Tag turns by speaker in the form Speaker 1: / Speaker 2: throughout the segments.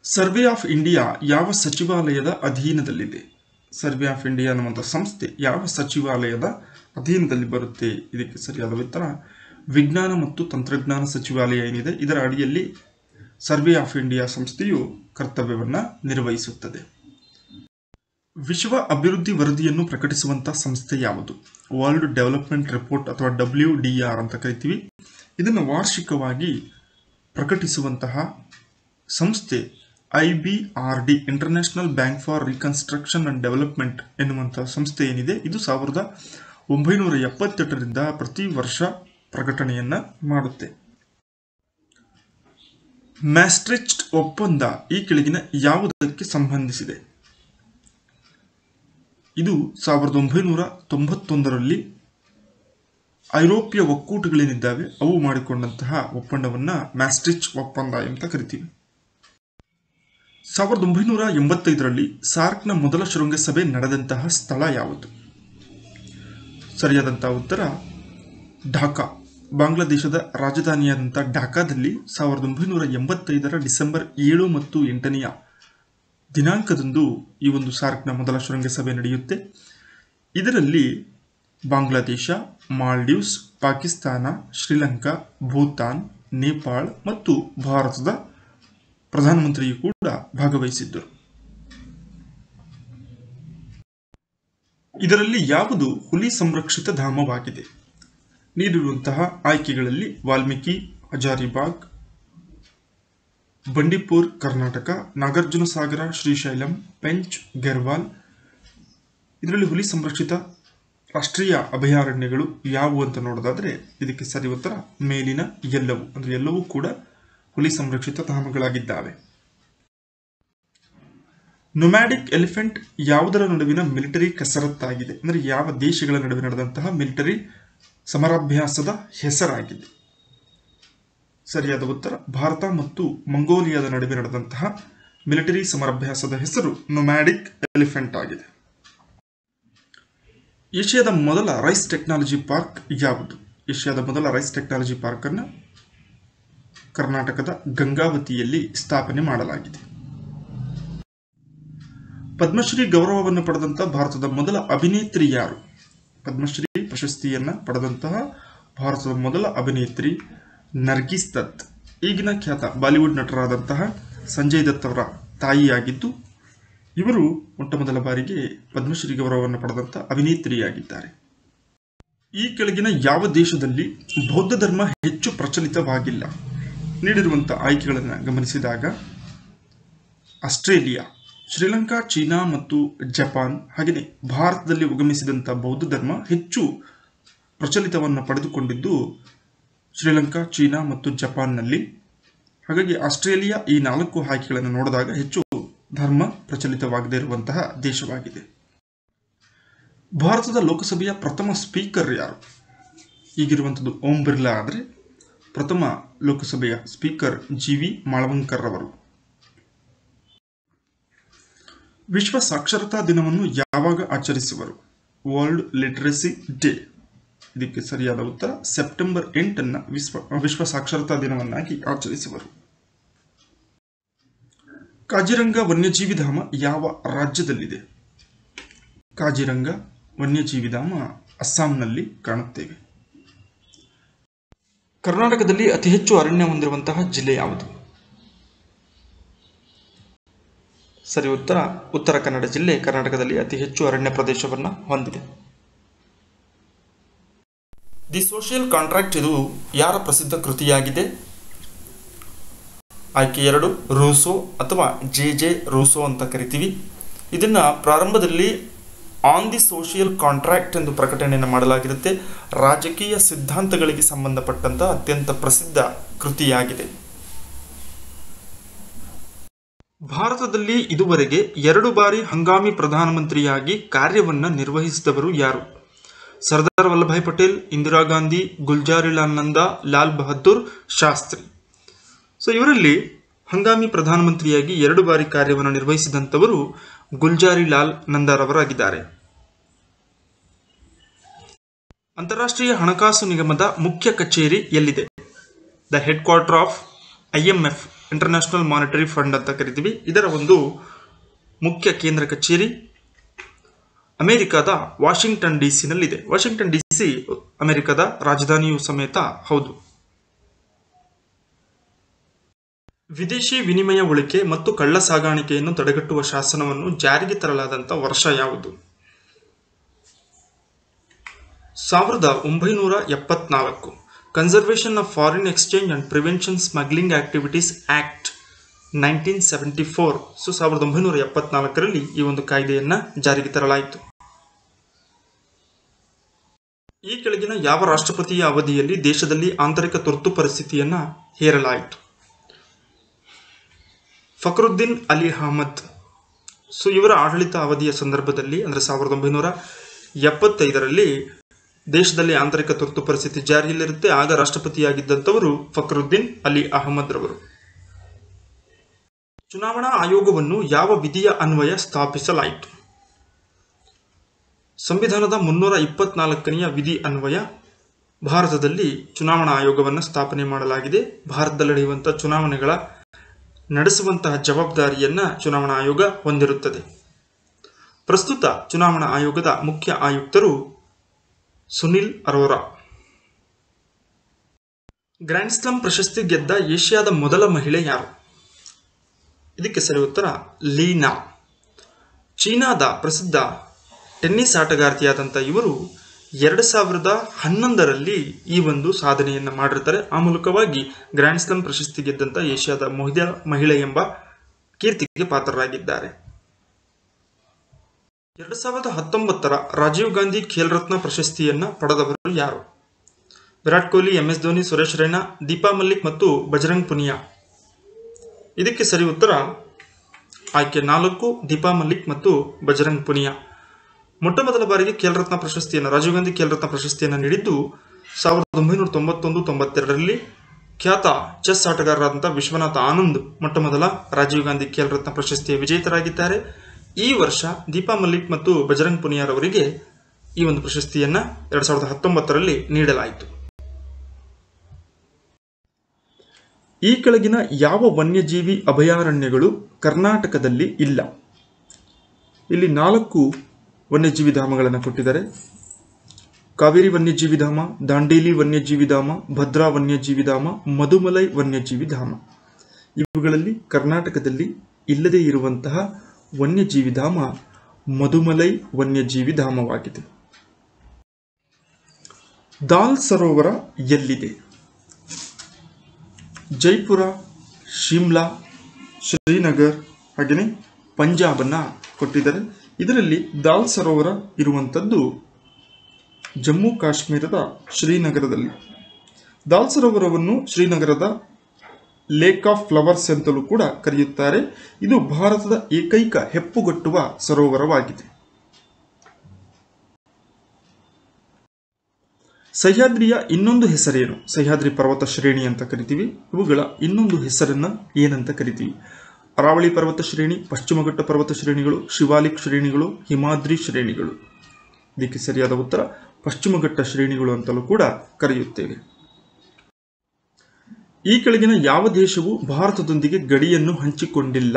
Speaker 1: survey of India ಯಾವ ಸಚಿವಾಲಯದ ಅಧೀನದಲ್ಲಿದೆ survey of India ಅನ್ನುವಂಥ ಸಂಸ್ಥೆ ಯಾವ ಸಚಿವಾಲಯದ ಅಧೀನದಲ್ಲಿ ಬರುತ್ತೆ ಇದಕ್ಕೆ ಸರಿಯಾದ ಉತ್ತರ ವಿಜ್ಞಾನ ಮತ್ತು ತಂತ್ರಜ್ಞಾನ ಸಚಿವಾಲಯ ಏನಿದೆ ಇದರ ಅಡಿಯಲ್ಲಿ ಸರ್ವೆ ಆಫ್ ಇಂಡಿಯಾ ಸಂಸ್ಥೆಯು ಕರ್ತವ್ಯವನ್ನು ನಿರ್ವಹಿಸುತ್ತದೆ ವಿಶ್ವ ಅಭಿವೃದ್ಧಿ ವರದಿಯನ್ನು ಪ್ರಕಟಿಸುವಂತಹ ಸಂಸ್ಥೆ ಯಾವುದು ವರ್ಲ್ಡ್ ಡೆವಲಪ್ಮೆಂಟ್ ರಿಪೋರ್ಟ್ ಅಥವಾ ಡಬ್ಲ್ಯೂ ಡಿ ಆರ್ ಅಂತ ಕರಿತೀವಿ ಇದನ್ನು ವಾರ್ಷಿಕವಾಗಿ ಪ್ರಕಟಿಸುವಂತಹ ಸಂಸ್ಥೆ I B R D international bank for reconstruction and development ಎನ್ನುವಂತಹ ಸಂಸ್ಥೆ ಏನಿದೆ ಇದು ಸಾವಿರದ ಒಂಬೈನೂರ ಎಪ್ಪತ್ತೆಂಟರಿಂದ ಪ್ರತಿ ವರ್ಷ ಪ್ರಕಟಣೆಯನ್ನ ಮಾಡುತ್ತೆ ಮ್ಯಾಸ್ಟ್ರಿಚ್ಟ್ ಒಪ್ಪಂದ ಈ ಕೆಳಗಿನ ಯಾವುದಕ್ಕೆ ಸಂಬಂಧಿಸಿದೆ ಇದು ಸಾವಿರದ ಒಂಬೈನೂರ ತೊಂಬತ್ತೊಂದರಲ್ಲಿ ಐರೋಪ್ಯ ಒಕ್ಕೂಟಗಳೇನಿದ್ದಾವೆ ಅವು ಮಾಡಿಕೊಂಡಂತಹ ಒಪ್ಪಂದವನ್ನ ಮ್ಯಾಸ್ಟ್ರಿಚ್ ಒಪ್ಪಂದ ಅಂತ ಕರಿತೀವಿ ಸಾವಿರದ ಒಂಬೈನೂರ ಎಂಬತ್ತೈದರಲ್ಲಿ ಸಾರ್ಕ್ನ ಮೊದಲ ಶೃಂಗಸಭೆ ನಡೆದಂತಹ ಸ್ಥಳ ಯಾವುದು ಸರಿಯಾದಂತಹ ಉತ್ತರ ಢಾಕಾ ಬಾಂಗ್ಲಾದೇಶದ ರಾಜಧಾನಿಯಾದಂಥ ಢಾಕಾದಲ್ಲಿ ಸಾವಿರದ ಒಂಬೈನೂರ ಎಂಬತ್ತೈದರ ಡಿಸೆಂಬರ್ ಏಳು ಮತ್ತು ಎಂಟನೆಯ ದಿನಾಂಕದಂದು ಈ ಒಂದು ಸಾರ್ಕ್ನ ಮೊದಲ ಶೃಂಗಸಭೆ ನಡೆಯುತ್ತೆ ಇದರಲ್ಲಿ ಬಾಂಗ್ಲಾದೇಶ ಮಾಲ್ಡೀವ್ಸ್ ಪಾಕಿಸ್ತಾನ ಶ್ರೀಲಂಕಾ ಭೂತಾನ್ ನೇಪಾಳ ಮತ್ತು ಭಾರತದ ಪ್ರಧಾನಮಂತ್ರಿಯು ಕೂಡ ಭಾಗವಹಿಸಿದ್ದರು ಇದರಲ್ಲಿ ಯಾವುದು ಹುಲಿ ಸಂರಕ್ಷಿತ ಧಾಮವಾಗಿದೆ ನೀಡಿರುವಂತಹ ಆಯ್ಕೆಗಳಲ್ಲಿ ವಾಲ್ಮೀಕಿ ಹಜಾರಿಬಾಗ್ ಬಂಡೀಪುರ್ ಕರ್ನಾಟಕ ನಾಗಾರ್ಜುನ ಸಾಗರ ಶ್ರೀಶೈಲಂ ಪೆಂಚ್ ಗೆರ್ವಾಲ್ ಇದರಲ್ಲಿ ಹುಲಿ ಸಂರಕ್ಷಿತ ರಾಷ್ಟ್ರೀಯ ಅಭಯಾರಣ್ಯಗಳು ಯಾವುವು ಅಂತ ನೋಡೋದಾದ್ರೆ ಇದಕ್ಕೆ ಸರಿ ಉತ್ತರ ಮೇಲಿನ ಎಲ್ಲವೂ ಅಂದ್ರೆ ಎಲ್ಲವೂ ಕೂಡ ಹುಲಿ ಸಂರಕ್ಷಿತ ಧಾಮಗಳಾಗಿದ್ದಾವೆ ನೊಮ್ಯಾಡಿಕ್ ಎಲಿಫೆಂಟ್ ಯಾವುದರ ನಡುವಿನ ಮಿಲಿಟರಿ ಕಸರತ್ತಾಗಿದೆ ಅಂದ್ರೆ ಯಾವ ದೇಶಗಳ ನಡುವೆ ನಡೆದಂತಹ ಮಿಲಿಟರಿ ಸಮರಾಭ್ಯಾಸದ ಹೆಸರಾಗಿದೆ ಸರಿಯಾದ ಉತ್ತರ ಭಾರತ ಮತ್ತು ಮಂಗೋಲಿಯಾದ ನಡುವೆ ನಡೆದಂತಹ ಮಿಲಿಟರಿ ಸಮರಾಭ್ಯಾಸದ ಹೆಸರು ನೊಮ್ಯಾಡಿಕ್ ಎಲಿಫೆಂಟ್ ಆಗಿದೆ ಏಷ್ಯಾದ ಮೊದಲ ರೈಸ್ ಟೆಕ್ನಾಲಜಿ ಪಾರ್ಕ್ ಯಾವುದು ಏಷ್ಯಾದ ಮೊದಲ ರೈಸ್ ಟೆಕ್ನಾಲಜಿ ಪಾರ್ಕ್ ಅನ್ನು ಕರ್ನಾಟಕದ ಗಂಗಾವತಿಯಲ್ಲಿ ಸ್ಥಾಪನೆ ಮಾಡಲಾಗಿದೆ ಪದ್ಮಶ್ರೀ ಗೌರವವನ್ನು ಪಡೆದಂತ ಭಾರತದ ಮೊದಲ ಅಭಿನೇತ್ರಿ ಯಾರು ಪದ್ಮಶ್ರೀ ಪ್ರಶಸ್ತಿಯನ್ನ ಪಡೆದಂತಹ ಭಾರತದ ಮೊದಲ ಅಭಿನೇತ್ರಿ ನರ್ಗಿಸ್ ದತ್ ಈಗಿನ ಖ್ಯಾತ ಬಾಲಿವುಡ್ ನಟರಾದಂತಹ ಸಂಜಯ್ ದತ್ ಅವರ ತಾಯಿಯಾಗಿದ್ದು ಇವರು ಮೊಟ್ಟ ಮೊದಲ ಬಾರಿಗೆ ಪದ್ಮಶ್ರೀ ಗೌರವವನ್ನು ಪಡೆದಂತ ಅಭಿನೇತ್ರಿಯಾಗಿದ್ದಾರೆ ಈ ಕೆಳಗಿನ ಯಾವ ದೇಶದಲ್ಲಿ ಬೌದ್ಧ ಧರ್ಮ ಹೆಚ್ಚು ಪ್ರಚಲಿತವಾಗಿಲ್ಲ ನೀಡಿರುವಂತಹ ಆಯ್ಕೆಗಳನ್ನು ಗಮನಿಸಿದಾಗ ಆಸ್ಟ್ರೇಲಿಯಾ ಶ್ರೀಲಂಕಾ ಚೀನಾ ಮತ್ತು ಜಪಾನ್ ಹಾಗೆಯೇ ಭಾರತದಲ್ಲಿ ಉಗಮಿಸಿದಂಥ ಬೌದ್ಧ ಧರ್ಮ ಹೆಚ್ಚು ಪ್ರಚಲಿತವನ್ನು ಪಡೆದುಕೊಂಡಿದ್ದು ಶ್ರೀಲಂಕಾ ಚೀನಾ ಮತ್ತು ಜಪಾನ್ನಲ್ಲಿ ಹಾಗಾಗಿ ಆಸ್ಟ್ರೇಲಿಯಾ ಈ ನಾಲ್ಕು ಆಯ್ಕೆಗಳನ್ನು ನೋಡಿದಾಗ ಹೆಚ್ಚು ಧರ್ಮ ಪ್ರಚಲಿತವಾಗದೇ ಇರುವಂತಹ ದೇಶವಾಗಿದೆ ಭಾರತದ ಲೋಕಸಭೆಯ ಪ್ರಥಮ ಸ್ಪೀಕರ್ ಯಾರು ಈಗಿರುವಂಥದ್ದು ಓಂ ಬಿರ್ಲಾ ಆದರೆ ಪ್ರಥಮ ಲೋಕಸಭೆಯ ಸ್ಪೀಕರ್ ಜಿ ವಿ ಮಾಳವಂಕರ್ ಅವರು ವಿಶ್ವ ಸಾಕ್ಷರತಾ ದಿನವನ್ನು ಯಾವಾಗ ಆಚರಿಸುವರು ವರ್ಲ್ಡ್ ಲಿಟರಸಿ ಡೇ ಇದಕ್ಕೆ ಸರಿಯಾದ ಉತ್ತರ ಸೆಪ್ಟೆಂಬರ್ ಎಂಟನ್ನು ವಿಶ್ವ ವಿಶ್ವ ಸಾಕ್ಷರತಾ ದಿನವನ್ನಾಗಿ ಆಚರಿಸುವರು ಕಾಜಿರಂಗ ವನ್ಯಜೀವಿ ಧಾಮ ಯಾವ ರಾಜ್ಯದಲ್ಲಿದೆ ಕಾಜಿರಂಗ ವನ್ಯಜೀವಿ ಧಾಮ ಅಸ್ಸಾಂನಲ್ಲಿ ಕಾಣುತ್ತೇವೆ ಕರ್ನಾಟಕದಲ್ಲಿ ಅತಿ ಹೆಚ್ಚು ಅರಣ್ಯ ಹೊಂದಿರುವಂತಹ ಜಿಲ್ಲೆ ಯಾವುದು ಸರಿ ಉತ್ತರ ಉತ್ತರ ಕನ್ನಡ ಜಿಲ್ಲೆ ಕರ್ನಾಟಕದಲ್ಲಿ ಅತಿ ಹೆಚ್ಚು ಅರಣ್ಯ ಪ್ರದೇಶವನ್ನು ಹೊಂದಿದೆ ದಿ ಸೋಷಿಯಲ್ ಕಾಂಟ್ರಾಕ್ಟ್ ಇದು ಯಾರ ಪ್ರಸಿದ್ಧ ಕೃತಿಯಾಗಿದೆ ಆಯ್ಕೆ ಎರಡು ರೂಸೋ ಅಥವಾ ಜೆ ಜೆ ರೂಸೋ ಅಂತ ಕರಿತೀವಿ ಇದನ್ನ ಪ್ರಾರಂಭದಲ್ಲಿ ಆನ್ ದಿ ಸೋಷಿಯಲ್ ಕಾಂಟ್ರಾಕ್ಟ್ ಎಂದು ಪ್ರಕಟಣೆಯನ್ನು ಮಾಡಲಾಗಿರುತ್ತೆ ರಾಜಕೀಯ ಸಿದ್ಧಾಂತಗಳಿಗೆ ಸಂಬಂಧಪಟ್ಟಂತ ಅತ್ಯಂತ ಪ್ರಸಿದ್ಧ ಕೃತಿಯಾಗಿದೆ ಭಾರತದಲ್ಲಿ ಇದುವರೆಗೆ ಎರಡು ಬಾರಿ ಹಂಗಾಮಿ ಪ್ರಧಾನಮಂತ್ರಿಯಾಗಿ ಕಾರ್ಯವನ್ನ ನಿರ್ವಹಿಸಿದವರು ಯಾರು ಸರ್ದಾರ್ ವಲ್ಲಭಾಯ್ ಪಟೇಲ್ ಇಂದಿರಾ ಗಾಂಧಿ ಗುಲ್ಜಾರಿಲಾಲ್ ನಂದಾ ಲಾಲ್ ಬಹದ್ದೂರ್ ಶಾಸ್ತ್ರಿ ಸೊ ಇವರಲ್ಲಿ ಹಂಗಾಮಿ ಪ್ರಧಾನಮಂತ್ರಿಯಾಗಿ ಎರಡು ಬಾರಿ ಕಾರ್ಯವನ್ನು ನಿರ್ವಹಿಸಿದಂಥವರು ಗುಲ್ಜಾರಿ ಲಾಲ್ ನಂದಾರವರಾಗಿದ್ದಾರೆ ಅಂತಾರಾಷ್ಟ್ರೀಯ ಹಣಕಾಸು ನಿಗಮದ ಮುಖ್ಯ ಕಚೇರಿ ಎಲ್ಲಿದೆ the head quarter of IMF international monetary fund ಅಂತ ಕರಿತೀವಿ ಇದರ ಒಂದು ಮುಖ್ಯ ಕೇಂದ್ರ ಕಚೇರಿ ಅಮೆರಿಕದ ವಾಷಿಂಗ್ಟನ್ ಡಿ ಸಿನಲ್ಲಿದೆ ವಾಷಿಂಗ್ಟನ್ ಡಿ ಸಿ ಅಮೆರಿಕದ ರಾಜಧಾನಿಯೂ ಸಮೇತ ಹೌದು ವಿದೇಶಿ ವಿನಿಮಯ ಉಳಿಕೆ ಮತ್ತು ಕಳ್ಳ ಸಾಗಾಣಿಕೆಯನ್ನು ತಡೆಗಟ್ಟುವ ಶಾಸನವನ್ನು ಜಾರಿಗೆ ತರಲಾದಂಥ ವರ್ಷ ಯಾವುದು ಸಾವಿರದ ಒಂಬೈನೂರ ಎಪ್ಪತ್ನಾಲ್ಕು conservation of foreign exchange and prevention smuggling activities act nineteen seventy four so ಸಾವಿರದ ಒಂಬೈನೂರ ಎಪ್ಪತ್ನಾಲ್ಕರಲ್ಲಿ ಈ ಒಂದು ಕಾಯ್ದೆಯನ್ನ ಜಾರಿಗೆ ತರಲಾಯಿತು ಈ ಕೆಳಗಿನ ಯಾವ ರಾಷ್ಟ್ರಪತಿಯ ಅವಧಿಯಲ್ಲಿ ದೇಶದಲ್ಲಿ ಆಂತರಿಕ ತುರ್ತು ಪರಿಸ್ಥಿತಿಯನ್ನ ಹೇರಲಾಯಿತು ಫಕ್ರುದ್ದೀನ್ ಅಲಿ ಅಹಮದ್ ಸೊ ಇವರ ಆಡಳಿತ ಅವಧಿಯ ಸಂದರ್ಭದಲ್ಲಿ ಅಂದರೆ ಸಾವಿರದ ಒಂಬೈನೂರ ಎಪ್ಪತ್ತೈದರಲ್ಲಿ ದೇಶದಲ್ಲಿ ಆಂತರಿಕ ತುರ್ತು ಪರಿಸ್ಥಿತಿ ಜಾರಿಯಲ್ಲಿರುತ್ತೆ ಆಗ ರಾಷ್ಟ್ರಪತಿಯಾಗಿದ್ದಂಥವರು ಫಕ್ರುದ್ದೀನ್ ಅಲಿ ಅಹಮದ್ ರವರು ಚುನಾವಣಾ ಆಯೋಗವನ್ನು ಯಾವ ವಿಧಿಯ ಅನ್ವಯ ಸ್ಥಾಪಿಸಲಾಯಿತು ಸಂವಿಧಾನದ ಮುನ್ನೂರ ಇಪ್ಪತ್ನಾಲ್ಕನೆಯ ವಿಧಿ ಅನ್ವಯ ಭಾರತದಲ್ಲಿ ಚುನಾವಣಾ ಆಯೋಗವನ್ನು ಸ್ಥಾಪನೆ ಮಾಡಲಾಗಿದೆ ಭಾರತದಲ್ಲಿ ನಡೆಯುವಂತಹ ಚುನಾವಣೆಗಳ ನಡೆಸುವಂತಹ ಜವಾಬ್ದಾರಿಯನ್ನ ಚುನಾವಣಾ ಆಯೋಗ ಹೊಂದಿರುತ್ತದೆ ಪ್ರಸ್ತುತ ಚುನಾವಣಾ ಆಯೋಗದ ಮುಖ್ಯ ಆಯುಕ್ತರು ಸುನಿಲ್ ಅರೋರಾ ಗ್ರ್ಯಾಂಡ್ ಸ್ಲಾಮ್ ಪ್ರಶಸ್ತಿ ಗೆದ್ದ ಏಷ್ಯಾದ ಮೊದಲ ಮಹಿಳೆ ಯಾರು ಇದಕ್ಕೆ ಸರಿ ಉತ್ತರ ಲೀನಾ ಚೀನಾದ ಪ್ರಸಿದ್ಧ ಟೆನ್ನಿಸ್ ಆಟಗಾರ್ತಿಯಾದಂಥ ಇವರು ಎರಡು ಸಾವಿರದ ಹನ್ನೊಂದರಲ್ಲಿ ಈ ಒಂದು ಸಾಧನೆಯನ್ನು ಮಾಡಿರ್ತಾರೆ ಆ ಮೂಲಕವಾಗಿ ಗ್ರ್ಯಾಂಡ್ ಸ್ಲಾಮ್ ಪ್ರಶಸ್ತಿ ಗೆದ್ದಂಥ ಏಷ್ಯಾದ ಮೊದಲ ಮಹಿಳೆ ಎಂಬ ಕೀರ್ತಿಗೆ ಪಾತ್ರರಾಗಿದ್ದಾರೆ ಎರಡು ಸಾವಿರದ ಹತ್ತೊಂಬತ್ತರ ರಾಜೀವ್ ಗಾಂಧಿ ಖೇಲ್ ರತ್ನ ಪ್ರಶಸ್ತಿಯನ್ನ ಪಡೆದವರು ಯಾರು ವಿರಾಟ್ ಕೊಹ್ಲಿ ಎಂ ಎಸ್ ಧೋನಿ ಸುರೇಶ್ ರೈನಾ ದೀಪಾ ಮಲ್ಲಿಕ್ ಮತ್ತು ಬಜರಂಗ್ ಪುನಿಯಾ ಇದಕ್ಕೆ ಸರಿ ಉತ್ತರ ಆಯ್ಕೆ ನಾಲ್ಕು ದೀಪಾ ಮಲ್ಲಿಕ್ ಮತ್ತು ಬಜರಂಗ್ ಪುನಿಯಾ ಮೊಟ್ಟ ಮೊದಲ ಬಾರಿಗೆ ಖೇಲ್ ರತ್ನ ಪ್ರಶಸ್ತಿಯನ್ನು ರಾಜೀವ್ ಗಾಂಧಿ ಖೇಲ್ ರತ್ನ ಪ್ರಶಸ್ತಿಯನ್ನು ನೀಡಿದ್ದು ಸಾವಿರದ ಒಂಬೈನೂರ ತೊಂಬತ್ತೊಂದು ತೊಂಬತ್ತೆರಡರಲ್ಲಿ ಖ್ಯಾತ ಚೆಸ್ ಆಟಗಾರರಾದಂಥ ವಿಶ್ವನಾಥ ಆನಂದ್ ಮೊಟ್ಟ ಮೊದಲ ರಾಜೀವ್ ಗಾಂಧಿ ಖೇಲ್ ರತ್ನ ಪ್ರಶಸ್ತಿಯ ವಿಜೇತರಾಗಿದ್ದಾರೆ ಈ ವರ್ಷ ದೀಪಾ ಮಲ್ಲಿಕ್ ಮತ್ತು ಬಜರಂಗ್ ಪುನಿಯಾರವರಿಗೆ ಈ ಒಂದು ಪ್ರಶಸ್ತಿಯನ್ನ ಎರಡ್ ಸಾವಿರದ ಹತ್ತೊಂಬತ್ತರಲ್ಲಿ ನೀಡಲಾಯಿತು ಈ ಕೆಳಗಿನ ಯಾವ ವನ್ಯಜೀವಿ ಅಭಯಾರಣ್ಯಗಳು ಕರ್ನಾಟಕದಲ್ಲಿ ಇಲ್ಲ ಇಲ್ಲಿ ನಾಲ್ಕು ವನ್ಯಜೀವಿ ಧಾಮಗಳನ್ನು ಕೊಟ್ಟಿದ್ದಾರೆ ಕಾವೇರಿ ವನ್ಯಜೀವಿ ಧಾಮ ದಾಂಡೇಲಿ ವನ್ಯಜೀವಿ ಧಾಮ ಭದ್ರಾ ವನ್ಯಜೀವಿ ಧಾಮ ಮಧುಮಲೈ ವನ್ಯಜೀವಿ ಧಾಮ ಇವುಗಳಲ್ಲಿ ಕರ್ನಾಟಕದಲ್ಲಿ ಇಲ್ಲದೇ ಇರುವಂತಹ ವನ್ಯಜೀವಿ ಧಾಮ ಮಧುಮಲೈ ವನ್ಯಜೀವಿ ಧಾಮವಾಗಿದೆ ದಾಲ್ ಸರೋವರ ಎಲ್ಲಿದೆ ಜೈಪುರ ಶಿಮ್ಲಾ ಶ್ರೀನಗರ್ ಹಾಗೆಯೇ ಪಂಜಾಬನ್ನ ಕೊಟ್ಟಿದ್ದಾರೆ ಇದರಲ್ಲಿ ದಾಲ್ ಸರೋವರ ಇರುವಂಥದ್ದು ಜಮ್ಮು ಕಾಶ್ಮೀರದ ಶ್ರೀನಗರದಲ್ಲಿ ದಾಲ್ ಸರೋವರವನ್ನು ಶ್ರೀನಗರದ ಲೇಕ್ ಆಫ್ ಫ್ಲವರ್ಸ್ ಅಂತಲೂ ಕೂಡ ಕರೆಯುತ್ತಾರೆ ಇದು ಭಾರತದ ಏಕೈಕ ಹೆಪ್ಪುಗಟ್ಟುವ ಸರೋವರವಾಗಿದೆ ಸಹ್ಯಾದ್ರಿಯ ಇನ್ನೊಂದು ಹೆಸರೇನು ಸಹ್ಯಾದ್ರಿ ಪರ್ವತ ಶ್ರೇಣಿ ಅಂತ ಕರಿತೀವಿ ಇವುಗಳ ಇನ್ನೊಂದು ಹೆಸರನ್ನ ಏನಂತ ಕರಿತೀವಿ ಅರಾವಳಿ ಪರ್ವತ ಶ್ರೇಣಿ ಪಶ್ಚಿಮಘಟ್ಟ ಪರ್ವತ ಶ್ರೇಣಿಗಳು ಶಿವಾಲಿಕ್ ಶ್ರೇಣಿಗಳು ಹಿಮಾದ್ರಿ ಶ್ರೇಣಿಗಳು ಇದಕ್ಕೆ ಸರಿಯಾದ ಉತ್ತರ ಪಶ್ಚಿಮಘಟ್ಟ ಶ್ರೇಣಿಗಳು ಅಂತಲೂ ಕೂಡ ಕರೆಯುತ್ತೇವೆ ಈ ಕೆಳಗಿನ ಯಾವ ದೇಶವು ಭಾರತದೊಂದಿಗೆ ಗಡಿಯನ್ನು ಹಂಚಿಕೊಂಡಿಲ್ಲ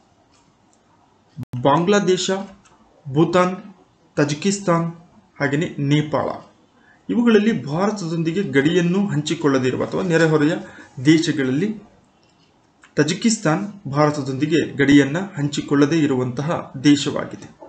Speaker 1: ಬಾಂಗ್ಲಾದೇಶ ಭೂತಾನ್ ತಜಿಕಿಸ್ತಾನ್ ಹಾಗೆಯೇ ನೇಪಾಳ ಇವುಗಳಲ್ಲಿ ಭಾರತದೊಂದಿಗೆ ಗಡಿಯನ್ನು ಹಂಚಿಕೊಳ್ಳದಿರುವ ಅಥವಾ ನೆರೆಹೊರೆಯ ದೇಶಗಳಲ್ಲಿ ತಜಿಕಿಸ್ತಾನ್ ಭಾರತದೊಂದಿಗೆ ಗಡಿಯನ್ನು ಹಂಚಿಕೊಳ್ಳದೇ ಇರುವಂತಹ ದೇಶವಾಗಿದೆ